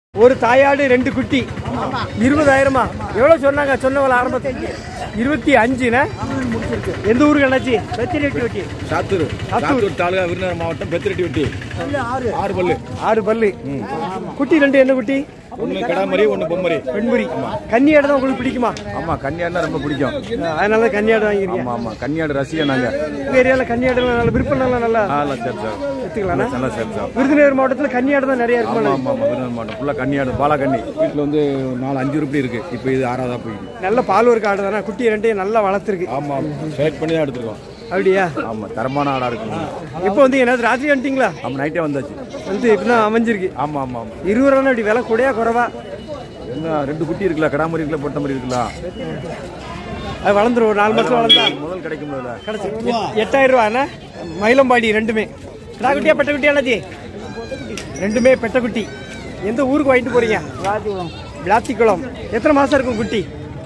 ஒரு தாயாடு ரெண்டு குட்டி இருபதாயிரமா எவ்வளவு சொன்னாங்க சொன்னவள ஆரம்பத்தில் இருபத்தி அஞ்சுண்ணே எந்த ஊருக்கு அண்ணாச்சி வெத்திரெட்டி வெட்டி சாத்தூர் சாத்தூர் தாலுகா விருதுநகர் மாவட்டம் பெத்திரெட்டி வெட்டி ஆறு பல்லு ஆறு பல்லு குட்டி ரெண்டு என்ன குட்டி ஒன்னு கடாமரி ஒன்னு பொம்மரி பெண்புரி கன்னியாடு தான் உங்களுக்கு பிடிக்குமா ஆமா கன்னியாடுனா ரொம்ப பிடிக்கும் அதனால தான் கன்னியாடு வாங்கிருக்கீங்க ஆமா ஆமா கன்னியாடு ரசிகன் நாங்க உங்க ஏரியால கன்னியாடு நல்ல விற்பனை நல்லா நல்லா நல்லா சரி சார் வித்துக்கலாம்ண்ணா நல்லா சரி சார் விருதுநகர் மாவட்டத்துல கன்னியாடு தான் நிறைய ஆமா இருக்குமா ஆமா ஆமா விருதுநகர் மாவட்டம் ஃபுல்லா கன்னியாடு பாலா கன்னி வீட்டுல வந்து நாலு அஞ்சு ரூபாய் இருக்கு இப்போ இது ஆறாவதா போயிருக்கு நல்ல பால் ஒரு ஆடு தானே குட்டி ரெண்டையும் நல்லா வளர்த்துருக்கு ஆமா செலக்ட் பண்ணி தான் எடுத்துருக்கோம் அப்படியா ஆமா தரமான ஆடா இருக்கு இப்போ வந்து என்ன ராத்திரி வந்துட்டீங்களா ஆமா நைட்டே வந்தாச்சு வந்து இப்பதான் அமைஞ்சிருக்கு ஆமா ஆமா ஆமா இருபது ரூபா அப்படி விலை கூடயா குறைவா என்ன ரெண்டு குட்டி இருக்குல்ல கடாமரி இருக்குல்ல பொட்ட மாதிரி இருக்குல்ல அது வளர்ந்துரும் ஒரு நாலு மாசம் வளர்ந்தா முதல் கிடைக்கும் போதுல கிடைச்சி எட்டாயிரம் ரூபாண்ணே மயிலம்பாடி ரெண்டுமே கிடா குட்டியா பெட்ட குட்டியா அண்ணாச்சி ரெண்டுமே பெட்ட குட்டி எந்த ஊருக்கு வாங்கிட்டு போறீங்க விளாத்திக்குளம் எத்தனை மாசம் இருக்கும் குட்டி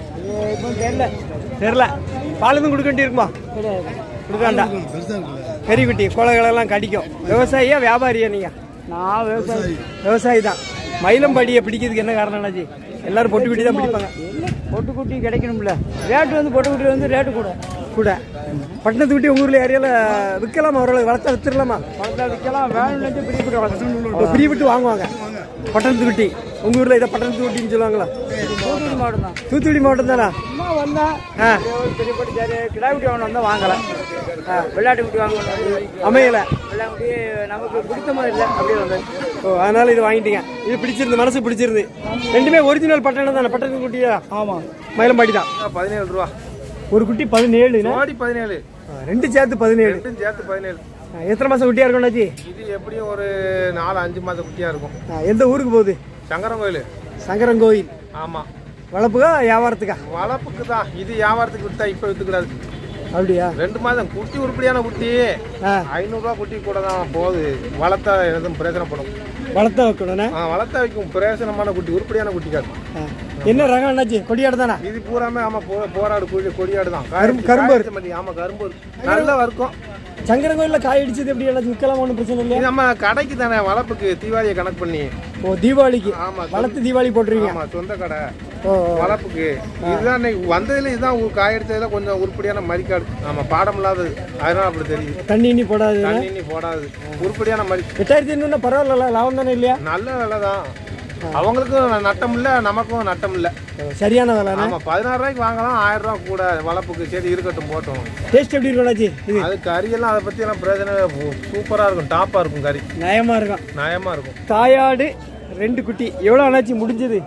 தெரியல பால் எதுவும் கொடுக்க வேண்டியிருக்குமா கொடுக்காண்டா பெரிய குட்டி குளங்களெல்லாம் கடிக்கும் விவசாயியா வியாபாரியா நீங்க நான் விவசாயி விவசாயி தான் மயிலம்பாடியை பிடிக்கிறதுக்கு என்ன காரணம் அண்ணாச்சி எல்லாரும் பொட்டு குட்டி தான் பிடிப்பாங்க பொட்டுக்குட்டி கிடைக்கணும்ல ரேட்டு வந்து பொட்டுக்குட்டி வந்து ரேட்டு கூட கூட பட்டணத்து குட்டி உங்க ஊர்ல ஏரியால விற்கலாமா ஓரளவு வளர்த்தா வித்துடலாமா பழத்தை விற்கலாம் வேணும்னு பெரிய குட்டி வளர்க்கணும் இப்போ பிரி விட்டு வாங்குவாங்க பட்டணத்து குட்டி உங்க ஊர்ல இதை பட்டணத்து குட்டின்னு சொல்லுவாங்களா தூத்துக்குடி மாவட்டம் தான் தூத்துக்குடி மாவட்டம் தானா சும்மா வந்தா ஆ பெரிய குட்டி சரி கிடா குட்டி வாங்கணும் வந்தா வாங்கல ஆ, வெள்ளாட்டு குட்டி வாங்கணும் அமையல வெள்ளாட்டு நமக்கு பிடித்த மாதிரி இல்லை அப்படியே வந்தது ஓ அதனால இது வாங்கிட்டீங்க இது பிடிச்சிருந்து மனசு பிடிச்சிருந்து ரெண்டுமே ஒரிஜினல் பட்டணம் தானே பட்டணத்து குட்டியா ஆமா மயிலம்பாடி தான் பதினேழு ரூபா ஒரு குட்டி பதினேழு கோடி பதினேழு ரெண்டு சேர்த்து பதினேழு ரெண்டும் சேர்த்து பதினேழு ஆ, எத்தனை மாசம் குட்டியா இருக்கும் அண்ணாச்சி இது எப்படியும் ஒரு நாலு அஞ்சு மாத குட்டியா இருக்கும் ஆ, எந்த ஊருக்கு போகுது சங்கரன் கோயில் சங்கரங்கோயில் ஆமா வளர்ப்புக்கா வியாபாரத்துக்கா வளர்ப்புக்கு தான் இது வியாபாரத்துக்கு வித்தா இப்ப வித்துக்கூடாது அப்படியா ரெண்டு மாதம் குட்டி உருப்படியான குட்டி ஆ ஐநூறுரூவா குட்டி கூட தான் போகுது வளர்த்தா எதுவும் பிரயோஜனப்படும் வளர்த்தா வைக்கணும்ண்ணே ஆ வளர்த்தா வைக்கும் பிரயோஜனமான குட்டி உருப்படியான குட்டி காட்டு ஆ. என்ன ரகம் அண்ணாச்சி கொடியாடு தானே இது பூராமே ஆமா போ- போராடு குழி கொடியாடு தான் கரும்பு- கரும்பு காய்ச்ச மல்லி, ஆமா கரும்பு நல்ல வர்க்கம் சங்கரங்கோயில்ல காய் அடிச்சது எப்படி அண்ணாச்சி விற்கலாம் ஒன்றும் பிரச்சனை இல்லையா இது நம்ம கடைக்கு தானே வளர்ப்புக்கு தீபாவளியை கணக்கு பண்ணி ஓ தீபாவளிக்கு ஆமா வளர்த்து தீபாவளி போட்டுருவீங்க ஆமா சொந்த கடை ஓ ஓ. வளர்ப்புக்கு இதுதான் இன்னைக்கு வந்ததுல இதுதான் ஊ- காய் எடுத்ததுல கொஞ்சம் உருப்படியான மறிக்காடு ஆமா பாடம் இல்லாதது அதனால அப்படி தெரியுது தண்ணி இன்னி போடாது தண்ணி இன்னி போடாது உருப்படியான மறி எட்டாயிரத்தி ஐநூறுனா பரவாயில்ல லாபம் தானே இல்லையா நல்ல விலை தான் அவங்களுக்கும் நட்டம் இல்ல நமக்கும் நட்டம் இல்ல ஓ, சரியான விலை ஆமா பதினாறு ரூபாய்க்கு வாங்கலாம் ஆயிரம் ரூபாய் கூட வளர்ப்புக்கு சரி இருக்கட்டும் போட்டோம் டேஸ்ட் எப்படி இருக்கும் அண்ணாச்சி இது அது கறியெல்லாம் அதை பத்தி எல்லாம் பிரயோஜனம் சூப்பரா இருக்கும் டாப்பா இருக்கும் கறி நயமா இருக்கும் நயமா இருக்கும் தாயாடு ரெண்டு குட்டி எவ்வளோ அண்ணாச்சி முடிஞ்சது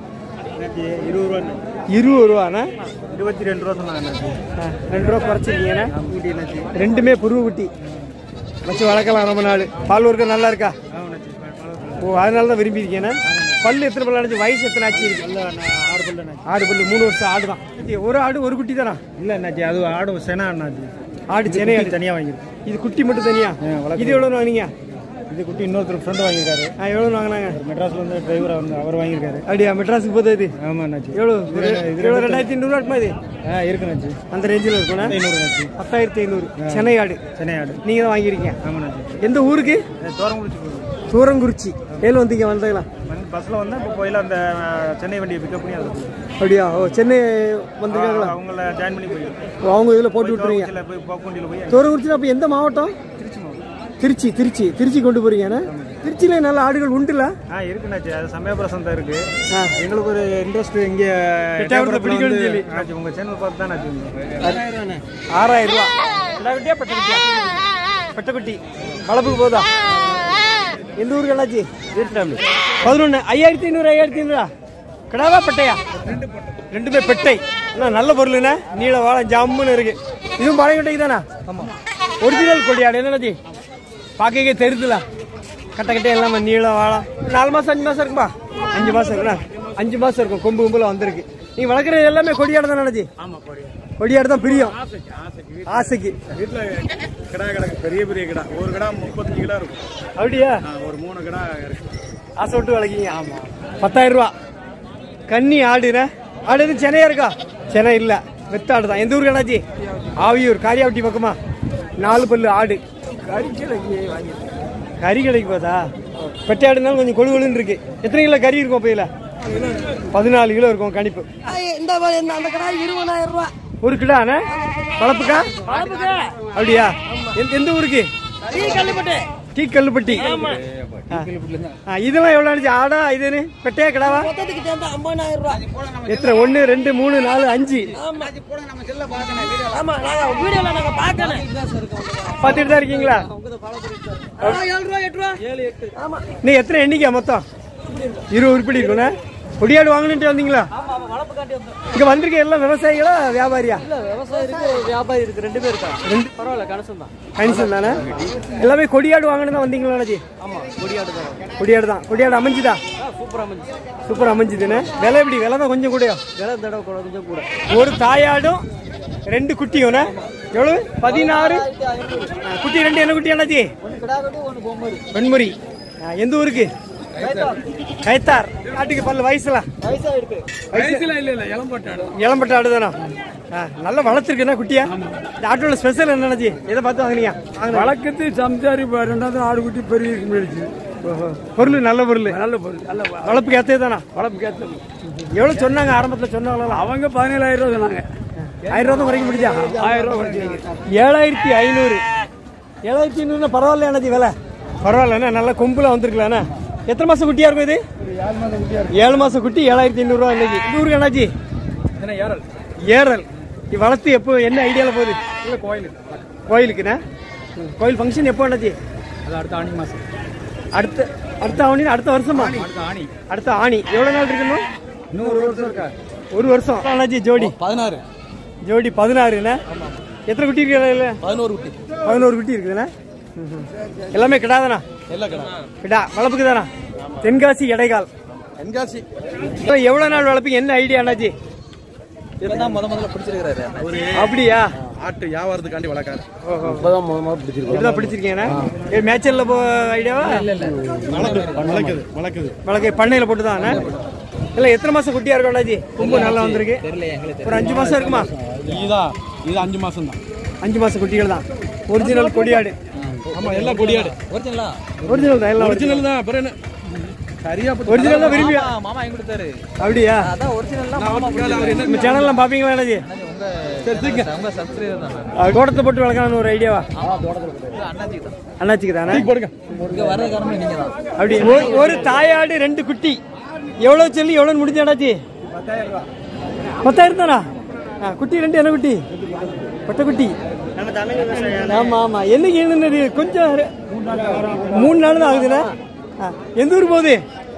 இருபது ரூபா இருபது ரூபாண்ணா இருபத்தி ரெண்டு ரூபா சொன்னாங்க ஆ, ரெண்டு ரூபா குறைச்சிருக்கீங்கண்ணா ரெண்டுமே புருவ குட்டி வச்சு வளர்க்கலாம் ரொம்ப நாள் பால் ஒர்க்க நல்லா இருக்கா ஓ அதனால தான் விரும்பி இருக்கேண்ணா பல்லு எத்தனை பல்லு அடைச்சு வயசு எத்தனை ஆச்சு இருக்கு ஆறு பல்லு ஆடு பல்லு மூணு வருஷம் ஆடு தான் ஒரு ஆடு ஒரு குட்டி தானா இல்லை அண்ணாச்சி அது ஆடு செனா அண்ணாச்சி ஆடு சென்னை ஆடு தனியாக வாங்கியிருக்கேன் இது குட்டி மட்டும் தனியா இது எவ்வளோ வாங்கினீங்க இது குட்டி இன்னொருத்தர் ஃப்ரெண்டு வாங்கியிருக்காரு ஆ எவ்வளோ வாங்கினாங்க மெட்ராஸ்ல வந்து டிரைவராக வந்து அவர் வாங்கியிருக்காரு அப்படியா மெட்ராஸுக்கு போதா இது ஆமாம் அண்ணாச்சி எவ்வளோ ஒரு- எவ்வளோ ரெண்டாயிரத்தி ஐநூறு இருக்குமா இது ஆ இருக்கு அண்ணாச்சி அந்த ரேஞ்சில் இருக்கும்ண்ணா ஐநூறு அண்ணாச்சி பத்தாயிரத்தி ஐநூறு சென்னை ஆடு சென்னை ஆடு நீங்கள் தான் வாங்கியிருக்கீங்க ஆமாம் அண்ணாச்சி எந்த ஊருக்கு தோரங்குறிச்சி போகுது தூரங்குறிச்சி ஏழு வந்தீங்க வந்தீங்களா பஸ்ஸில் வந்தால் இப்போ போயில அந்த அஹ், சென்னை வண்டியை பிக்கப் பண்ணி அதில் போய் அப்படியா ஓ சென்னை வந்திருக்காங்களா அவங்கள ஜாயின் பண்ணி போய் ஓ, அவங்க இதில் போட்டு விட்டுருவீங்க சில போய் போக்குண்டியில் போய் தூரங்குறிச்சி அப்போ எந்த மாவட்டம் திருச்சி மாவட்டம் திருச்சி திருச்சி திருச்சி கொண்டு போறீங்கண்ணா திருச்சியில் நல்ல ஆடுகள் உண்டுல ஆ இருக்குண்ணாச்சி அது சமயபுரம் தான் இருக்கு ஆ. எங்களுக்கு ஒரு இன்ட்ரெஸ்ட் இங்கே எட்டயபுரத்தை பிடிக்கணும்னு சொல்லி. ஆச்சு உங்கள் சேனல் பார்த்து தான் ஆச்சு ஆறாயிரம் ரூபா கிடா குட்டியா பெட்ட குட்டியா பெட்ட குட்டி வளப்புக்கு போதா எந்த ஊருக்கு என்னாச்சு பதினொன்று ஐயாயிரத்தி ஐநூறு ஐயாயிரத்தி ஐநூறா கிடாவா பெட்டையா ரெண்டுமே பெட்டை அண்ணா நல்ல பொருளுண்ணே நீல வாழை ஜம்முன்னு இருக்கு இதுவும் பழையக்கொட்டைக்கு தானே ஆமாம் ஒரிஜினல் கொடியாடு என்னண்ணாச்சி பார்க்கவே தெரியுதுல கட்ட கட்டை எல்லாமே நீள வாழை நாலு மாதம் அஞ்சு மாதம் இருக்குமா அஞ்சு மாதம் இருக்குண்ணா அஞ்சு மாதம் இருக்கும் கொம்பு கொம்புல வந்திருக்கு நீ வளர்க்குறது எல்லாமே கொடியாடு தான் நினைச்சி கொடியாடு தான் பிரியம் ஆசைக்கு வீட்டில் கிடா கிடக்கு பெரிய பெரிய கிடா ஒரு கிடா முப்பத்தஞ்சு கிலோ இருக்கும் அப்படியா ஒரு மூணு கிடா இருக்கு ஆசை விட்டு வளர்க்கீங்க ஆமா பத்தாயிரம் ரூபா கன்னி ஆடுற ஆடு எதுவும் சென்னையா இருக்கா சென்னை இல்ல வெத்த ஆடு தான் எந்த ஊருக்கு அண்ணாச்சி ஆவியூர் காரியாவட்டி பக்கமா நாலு பல்லு ஆடு கறி கடைக்கு கறி கடைக்கு போதா பெட்டையாடுனாலும் கொஞ்சம் கொழு கொழுன்னு இருக்கு எத்தனை கிலோ கறி இருக்கும் அப்பையில பதினாலு கிலோ இருக்கும் கணிப்பு இந்த மாதிரி இந்த அந்த கடை இருபதாயிரம் ரூபா ஒரு கிடாண்ணே வளர்ப்புக்கா அப்படியா எந்த- எந்த ஊருக்கு டீ கல்லுப்பட்டு டீ கல்லுப்பட்டி ஆ. ஆ, இதெல்லாம் எவ்வளோ ஆச்சு ஆடா இதுன்னு பெட்டையா கிடாவா மொத்தத்துக்கு சேர்ந்து ஐம்பதாயிரம் ரூபா எத்தனை ஒன்று ரெண்டு மூணு நாலு அஞ்சு ஆமா ஆமா நாங்க வீடியோல நாங்க பார்க்கணும் பார்த்துட்டு தான் இருக்கீங்களா ஏழு ரூபா எட்டு ரூபா ஏழு எட்டு ஆமா நீ எத்தனை எண்ணிக்கை மொத்தம் இருபது உருப்படி இருக்குண்ணே கொடியாடு வாங்கணுன்ட்டு வந்தீங்களா வளர்ப்பு காட்டி வந்தோம் இங்க வந்திருக்க எல்லாம் விவசாயிகளா வியாபாரியா இல்ல விவசாயம் இருக்கு வியாபாரி இருக்கு ரெண்டு பேர் இருக்காங்க ரெண்டு பரவாயில்ல கணசம் தான் கணிசன் தானே எல்லாமே கொடியாடு வாங்கணும் தான் வந்தீங்களா அண்ணாச்சி ஆமா கொடியாடு தான் கொடியாடு தான் கொடியாடு அமைஞ்சுதா சூப்பரா அமைஞ்சு சூப்பர் அமைஞ்சுதுன்னு விலை எப்படி விலை தான் கொஞ்சம் கூடயோ விலை தடவை கூட கொஞ்சம் கூட ஒரு தாயாடும் ரெண்டு குட்டியும் எவ்வளவு பதினாறு ஆ, குட்டி ரெண்டு என்ன குட்டி அண்ணாச்சி ஒன்று கிடா கட்டி ஒன்று பொம்மரி வெண்முறி ஆ, எந்த ஊருக்கு கைத்தார் நாட்டுக்கு பல்லு வயசுல வயசா இருக்கு இளம்பட்ட ஆடு தானே நல்லா வளர்த்துருக்குண்ணா குட்டியா இந்த ஆட்டோட ஸ்பெஷல் என்னன்னாச்சு எதை பார்த்து வாங்குனீங்க வாங்குனீங்க. வழக்கத்து சம்சாரி ரெண்டாவது ஆடு குட்டி பெரிய மேடிச்சு ஓஹோ. பொருள் நல்ல பொருள் நல்ல பொருள் நல்ல வ- வளர்ப்புக்கு ஏத்தே தானா வளர்ப்பு கேத்தது எவ்வளவு சொன்னாங்க ஆரம்பத்துல சொன்னாங்களா அவங்க பதினேழாயிரம் ரூபா சொன்னாங்க ஆயிரம் ரூபா தான் குறைக்க முடிஞ்சா ஆயிரம் ரூபா குறைச்சிங்க ஏழாயிரத்தி ஐநூறு ஏழாயிரத்தி ஐநூறுனா பரவாயில்ல அண்ணாச்சி விலை பரவாயில்லண்ணா நல்லா கொம்புல வந்திருக்கலாண்ணா எத்தனை மாசம் குட்டியா இருக்கும் இது ஏழு மாசம் குட்டி ஏழாயிரத்தி ஐநூறுரூவா இன்னைக்கு இந்த ஊருக்கு அண்ணாச்சி ஏறல் ஏறல் இது வளர்த்து எப்போ என்ன ஐடியாவில் போகுது இல்லை கோயில் கோயிலுக்குண்ணா ம். கோயில் ஃபங்க்ஷன் எப்போ அண்ணாச்சி அது அடுத்த ஆணி மாசம் அடுத்த அடுத்த ஆணி அடுத்த வருஷமா அடுத்த ஆணி அடுத்த ஆணி எவ்வளவு நாள் இருக்கணும் இன்னும் ஒரு வருஷம் இருக்கா ஒரு வருஷம் அண்ணாச்சி ஜோடி பதினாறு ஜோடி பதினாறுண்ணா எத்தனை குட்டி இருக்கு பதினோரு குட்டி பதினோரு குட்டி இருக்குதுண்ணா ம்ஹும். எல்லாமே கிடாதானா எல்லாம் கடை கிடா வளர்ப்புக்கு தானா தென்காசி எடைகால் தென்காசி அப்புறம் எவ்வளவு நாள் வளர்ப்பீங்க என்ன ஐடியா அண்ணாச்சி இதுதான் முத முதல்ல பிடிச்சிருக்கிறாரு அப்படியா ஆட்டு வியாபாரத்துக்காண்டி வளர்க்காரு இப்பதான் முத முதல்ல பிடிச்சிருக்கு இப்பதான் பிடிச்சிருக்கீங்கண்ணா ஏ மேட்சல்ல போ ஐடியாவா வளர்க்குது வளர்க்குது வழக்கு பண்ணையில போட்டு தான் இல்ல எத்தனை மாசம் குட்டியா இருக்கும் அண்ணாச்சி கொம்பு நல்லா வந்திருக்கு தெரியல எங்களுக்கு ஒரு அஞ்சு மாசம் இருக்குமா இதுதான் இது அஞ்சு மாசம் தான் அஞ்சு மாசம் குட்டிகள் தான் ஒரிஜினல் கொடியாடு ஆமா எல்லாம் கொடியாடு ஒரிஜினலா ஒரிஜினல் தான் எல்லாம் ஒரிஜினல் தான் அப்புறம் என்ன சரியா ஒரிஜினல் தான் விரும்பி மாமா எங்க கொடுத்தாரு அப்படியா அதான் ஒரிஜினல்லாம் மாமா கொடுத்தாரு நம்ம சேனல்லாம் பாப்பீங்களா அண்ணாச்சி உங்க உங்க சப்ஸ்கிரைபர் தான் அது தோட்டத்தை போட்டு வளர்க்கலாம்னு ஒரு ஐடியாவா அண்ணாச்சி தான் அண்ணாச்சிக்கு தானே போடுங்க இங்க வர காரணம் நீங்க தான் அப்படி ஒரு- ஒரு தாயாடு ரெண்டு குட்டி எவ்வளவு சொல்லி எவ்வளவு முடிஞ்ச அண்ணாச்சி பத்தாயிரம் தானா ஆ, குட்டி ரெண்டு என்ன குட்டி பட்ட குட்டி ஆமா ஆமா என்னைக்கு என்னது கொஞ்சம் ரெ- மூணு நாள் தான் ஆகுதுண்ணா ஆ, எந்த ஊர் போகுது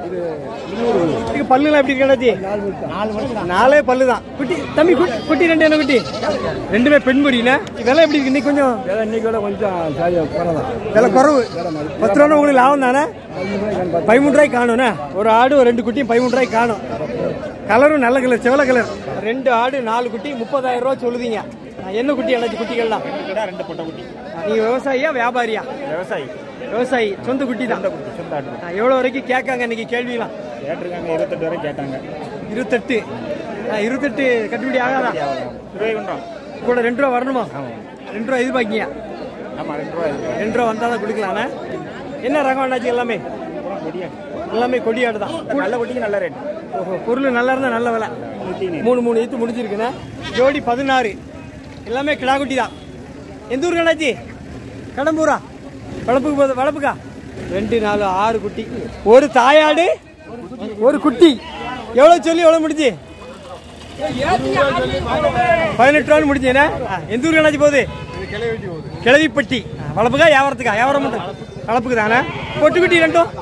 இதுக்கு பல்லுலாம் எப்படி இருக்காச்சி நாலே பல்லு தான் குட்டி தம்பி குட்டி- குட்டி ரெண்டு என்ன குட்டி ரெண்டுமே பெண்முறிண்ணா விலை எப்படி இருக்கு இன்னைக்கு கொஞ்சம் இன்னைக்கு விட கொஞ்சம் சரியா பரவாயில்ல விலை குறவு பத்து ரூபா உங்களுக்கு லாபம் தானே பதிமூணு ரூபாய்க்கு காணும்ண்ணே ஒரு ஆடு ஒரு ரெண்டு குட்டியும் பதிமூணு ரூபாய்க்கு காணும் கலரும் நல்ல கலர் செவல கலர் ரெண்டு ஆடு நாலு குட்டி முப்பதாயிரம் ரூபா சொல்லுதீங்க ஆ, என்ன குட்டி அண்ணாச்சி குட்டிகள்லாம் ரெண்டு பொட்டை குட்டி நீங்க விவசாயியா வியாபாரியா விவசாயி விவசாயி சொந்த குட்டி தான் சொந்த ஆட்டு ஆ, எவ்வளவு வரைக்கும் கேட்காங்க இன்னைக்கு கேள்விலாம் கேட்டிருக்காங்க இருபத்தெட்டு வரை கேட்டாங்க இருபத்தெட்டு ஆ, இருபத்தெட்டு கட்டுப்படி ஆகாதா இருபது கொண்டோம் கூட ரெண்டு ரூபா வரணுமா ரெண்டு ரூபா எதிர்பார்க்கீங்க ஆமா ரெண்டு ரூபா இருக்கு ரெண்டு ரூபா வந்தால் தான் கொடுக்கலாண்ணே என்ன ரகம் அண்ணாச்சி எல்லாமே எல்லாமே கொடியாடு தான் நல்ல குட்டிக்கு நல்ல ரேட் ஓஹோ பொருள் நல்லா இருந்தால் நல்ல விலை மூணு மூணு ஈத்து முடிஞ்சிருக்குண்ணே ஜோடி பதினாறு எல்லாமே கிடா குட்டி தான் எந்த ஊருக்கு அண்ணாச்சி கடம்பூரா வளப்புக்கு போகுது வளப்புக்கா ரெண்டு நாலு ஆறு குட்டி ஒரு தாயாடு ஒரு குட்டி எவ்வளோ சொல்லி எவ்வளோ முடிஞ்சு பதினெட்டு ரூபா முடிஞ்சுண்ணே எந்த ஊருக்கு அண்ணாச்சி போகுது கிளவிப்பட்டி ஆ, வளப்புக்கா வியாபாரத்துக்கா வியாபாரம் மட்டும் வளப்புக்கு தானே பொட்டுக்குட்டி ரெண்டும்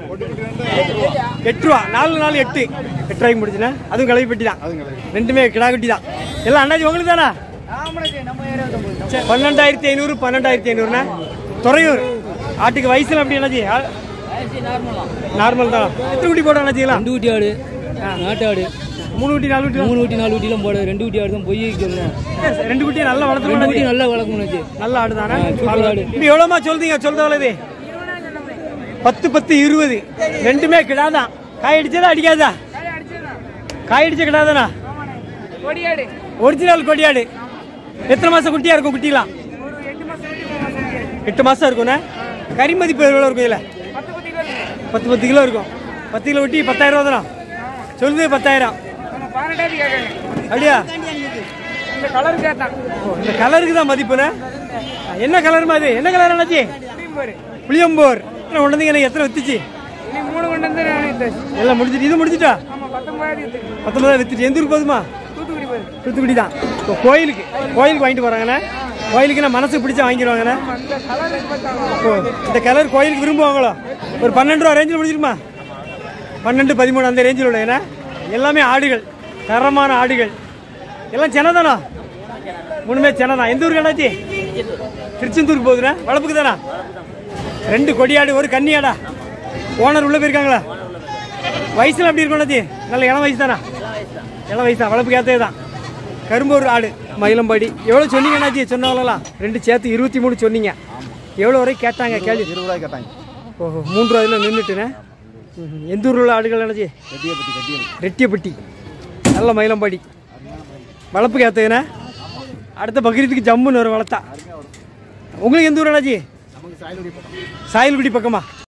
எட்டு ரூபா நாலு நாலு எட்டு எட்டு ரூபாய்க்கு முடிச்சுண்ணே அதுவும் கிளவிப்பட்டி தான் ரெண்டுமே கிடா குட்டி தான் எல்லாம் அண்ணாச்சி உங்களுக்கு தானே சரி, பன்னெண்டாயிரத்தி ஐநூறு பன்னெண்டாயிரத்தி ஐநூறுண்ணே துறையூர் ஆட்டுக்கு வயசுல அப்படி அண்ணாச்சி ஆ, நார்மல் தான் எத்தனை குட்டி போட்டோம் அண்ணாச்சிங்களா ரெண்டு குட்டி ஆடு நாட்டு ஆடு மூணு குட்டி நாலு குட்டி மூணு குட்டி நாலு குட்டிலாம் போட ரெண்டு குட்டி ஆடு தான் பொய் சொன்னேன் ரெண்டு குட்டி நல்லா ரெண்டு வளர்த்து குட்டி நல்லா வளர்க்கணும் நல்ல ஆடு தானே சூப்பர் ஆடு. இப்ப எவ்வளோமா சொல்றீங்க சொல்றது இது பத்து பத்து இருபது ரெண்டுமே கிடாதான் காய் அடிச்சதா அடிக்காதா காய் அடிச்ச கிடாதானா ஒரிஜினல் கொடியாடு எத்தனை மாசம் குட்டியா இருக்கும் குட்டிலாம் எட்டு மாசம் இருக்கும்ண்ணே கறி மதிப்பு எவ்வளோ இருக்கும் இதுல பத்து பத்து கிலோ இருக்கும் பத்து கிலோ வெட்டி பத்தாயிரம் ரூபா தானா சொல்லுது பத்தாயிரம் நம்ம பதினெட்டாயிரத்து கேட்கறேன் அப்படியா இந்த கலர் கேட்டான் ஓ, இந்த கலருக்கு தான் மதிப்புண்ணே என்ன கலருமா அது என்ன கலர் அண்ணாச்சி பாரு புளியம்போர் என்ன கொண்டு வந்தீங்க எனக்கு எத்தனை வித்துச்சு நீ மூணு கொண்டு வந்து நான் இந்த எல்லாம் முடிஞ்சிட்டு இது முடிஞ்சிட்டா ஆமா பத்தொன்பதாயிரம் வித்து. பத்தொன்பதாயிரம் வித்துட்டு எந்த ஊருக்கு போதுமா தூத்துக்குடி போய் தூத்துக்குடி தான் இப்போ கோயிலுக்கு கோயிலுக்கு வாங்கிட்டு போகிறாங்கண்ணே கோயிலுக்கு நான் மனசுக்கு பிடிச்சா வாங்கிடுவாங்கண்ணே அந்த கலர் இருபத்தாறு இப்போ இந்த கலர் கோயிலுக்கு விரும்புவாங்களோ ஒரு பன்னெண்டு ரூபா ரேஞ்சில் முடிஞ்சிருமா பன்னெண்டு பதிமூணு அந்த ரேஞ்சில் உள்ளதுண்ணே எல்லாமே ஆடுகள் தரமான ஆடுகள் எல்லாம் சென்னை மூணுமே சென்னை தான் எந்த ஊருக்கு அண்ணாச்சி திருச்செந்தூருக்கு போகுதுண்ணே வளப்புக்கு தானா ரெண்டு கொடியாடு ஒரு கன்னியாடா ஓனர் உள்ள போயிருக்காங்களா வயசுல எப்படி இருக்கும் அண்ணாச்சி நல்ல இளம் வயசு தானா இளம் வயசு தான் வளப்புக்கு ஏற்றே தான் கரும்பூர் ஆடு மயிலம்பாடி எவ்வளோ சொன்னீங்க அண்ணாச்சி சொன்னவங்களலாம் ரெண்டு சேர்த்து இருபத்தி மூணு சொன்னீங்க எவ்வளோ வரை கேட்டாங்க கேள்வி இருபது ரூபாய் கேட்டாங்க ஓஹோ மூன்று ரூபாயில் நின்றுட்டுனே ம்ஹும். எந்த ஊரில் உள்ள ஆடுகள் அண்ணாச்சி ரெட்டியப்பட்டி ரெட்டியப்பட்டி ரெட்டியப்பட்டி நல்ல மயிலம்பாடி வளர்ப்புக்கு ஏற்றுங்கண்ணே அடுத்த பக்ரீத்துக்கு ஜம்முன்னு ஒரு வளர்த்தா உங்களுக்கு எந்த ஊர் அண்ணாச்சி சாயல்குடி பக்கமா